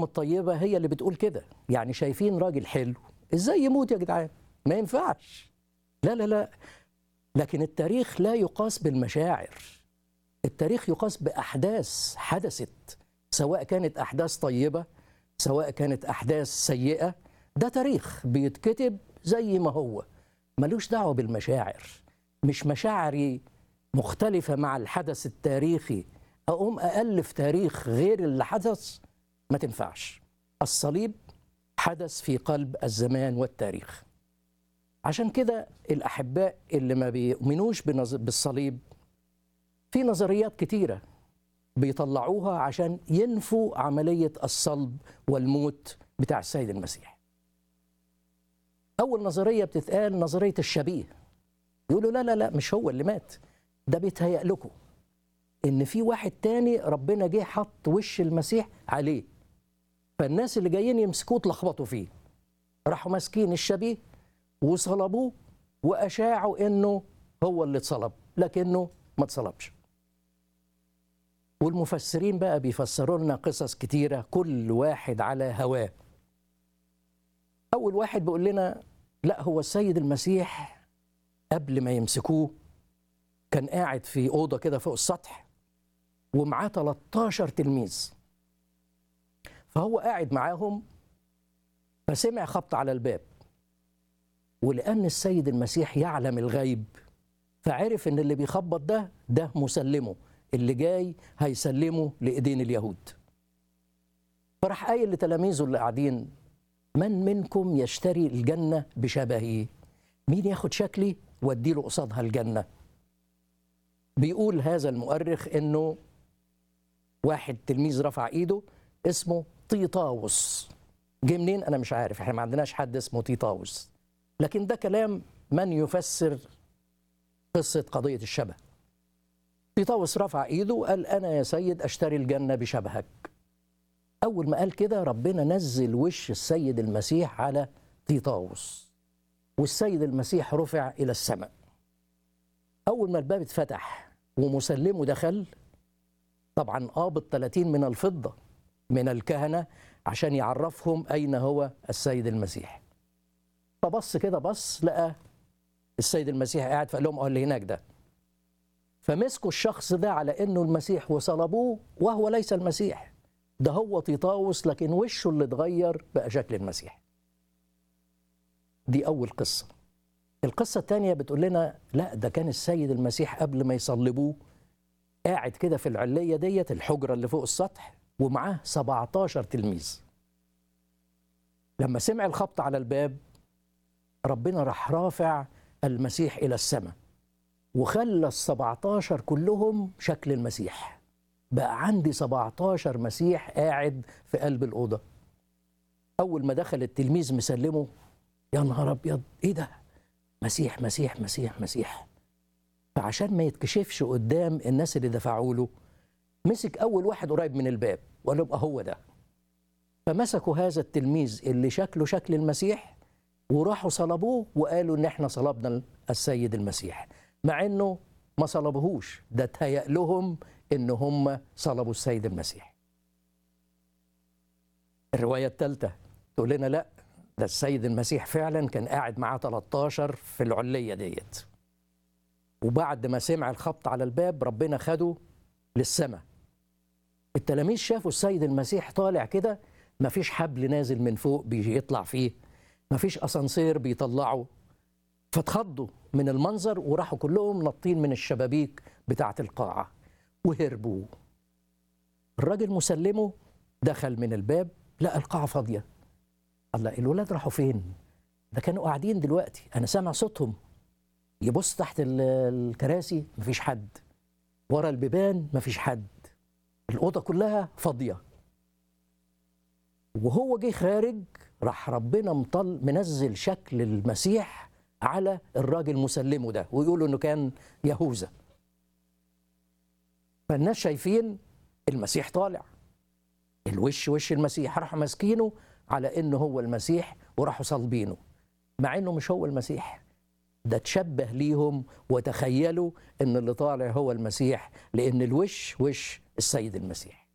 الطيبه هي اللي بتقول كده يعني شايفين راجل حلو ازاي يموت يا جدعان ما ينفعش لا لا لا لكن التاريخ لا يقاس بالمشاعر التاريخ يقاس باحداث حدثت سواء كانت احداث طيبه سواء كانت احداث سيئه ده تاريخ بيتكتب زي ما هو ملوش دعوه بالمشاعر مش مشاعري مختلفه مع الحدث التاريخي اقوم الف تاريخ غير اللي حدث ما تنفعش الصليب حدث في قلب الزمان والتاريخ عشان كده الاحباء اللي ما بيؤمنوش بنظ- بالصليب في نظريات كتيره بيطلعوها عشان ينفوا عمليه الصلب والموت بتاع السيد المسيح اول نظريه بتتقال نظريه الشبيه يقولوا لا لا لا مش هو اللي مات ده بيتهيأ لكم ان في واحد تاني ربنا جه حط وش المسيح عليه فالناس اللي جايين يمسكوه اتلخبطوا فيه راحوا ماسكين الشبيه وصلبوه واشاعوا انه هو اللي اتصلب لكنه ما اتصلبش والمفسرين بقى بيفسروا لنا قصص كتيره كل واحد على هواه اول واحد بيقول لنا لا هو السيد المسيح قبل ما يمسكوه كان قاعد في اوضه كده فوق السطح ومعاه 13 تلميذ فهو قاعد معاهم فسمع خبط على الباب ولأن السيد المسيح يعلم الغيب فعرف ان اللي بيخبط ده ده مسلمه اللي جاي هيسلمه لايدين اليهود فراح قايل لتلاميذه اللي قاعدين من منكم يشتري الجنه بشبهي مين ياخد شكلي واديله قصادها الجنه بيقول هذا المؤرخ انه واحد تلميذ رفع ايده اسمه طيطاوس جه منين انا مش عارف احنا ما عندناش حد اسمه طيطاوس لكن ده كلام من يفسر قصه قضيه الشبه طيطاوس رفع ايده وقال انا يا سيد اشتري الجنه بشبهك اول ما قال كده ربنا نزل وش السيد المسيح على طيطاوس والسيد المسيح رفع الى السماء اول ما الباب اتفتح ومسلمه دخل طبعا قابض 30 من الفضه من الكهنه عشان يعرفهم اين هو السيد المسيح فبص كده بص لقى السيد المسيح قاعد فقال لهم اه اللي هناك ده فمسكوا الشخص ده على انه المسيح وصلبوه وهو ليس المسيح ده هو طيطاوس لكن وشه اللي اتغير بقى شكل المسيح دي اول قصه القصه الثانيه بتقول لنا لا ده كان السيد المسيح قبل ما يصلبوه قاعد كده في العليه ديت الحجره اللي فوق السطح ومعاه 17 تلميذ لما سمع الخبط على الباب ربنا راح رافع المسيح الى السماء وخلى ال 17 كلهم شكل المسيح بقى عندي 17 مسيح قاعد في قلب الأوضة أول ما دخل التلميذ مسلمه يا نهار أبيض إيه ده مسيح مسيح مسيح مسيح فعشان ما يتكشفش قدام الناس اللي دفعوا له مسك أول واحد قريب من الباب وقال له يبقى هو ده فمسكوا هذا التلميذ اللي شكله شكل المسيح وراحوا صلبوه وقالوا ان احنا صلبنا السيد المسيح مع انه ما صلبوهوش ده اتهيأ لهم ان هم صلبوا السيد المسيح الرواية الثالثة تقول لنا لا ده السيد المسيح فعلا كان قاعد معاه 13 في العلية ديت وبعد ما سمع الخبط على الباب ربنا خده للسماء التلاميذ شافوا السيد المسيح طالع كده مفيش حبل نازل من فوق بيطلع فيه مفيش اسانسير بيطلعه فاتخضوا من المنظر وراحوا كلهم نطين من الشبابيك بتاعة القاعة وهربوا الراجل مسلمه دخل من الباب لقى القاعة فاضية الله الولاد راحوا فين ده كانوا قاعدين دلوقتي أنا سامع صوتهم يبص تحت ال- الكراسي مفيش حد ورا البيبان مفيش حد الأوضة كلها فاضية وهو جه خارج راح ربنا مطل منزل شكل المسيح على الراجل مسلمه ده ويقولوا انه كان يهوذا فالناس شايفين المسيح طالع الوش وش المسيح راحوا ماسكينه على انه هو المسيح وراحوا صلبينه مع انه مش هو المسيح ده تشبه ليهم وتخيلوا ان اللي طالع هو المسيح لان الوش وش السيد المسيح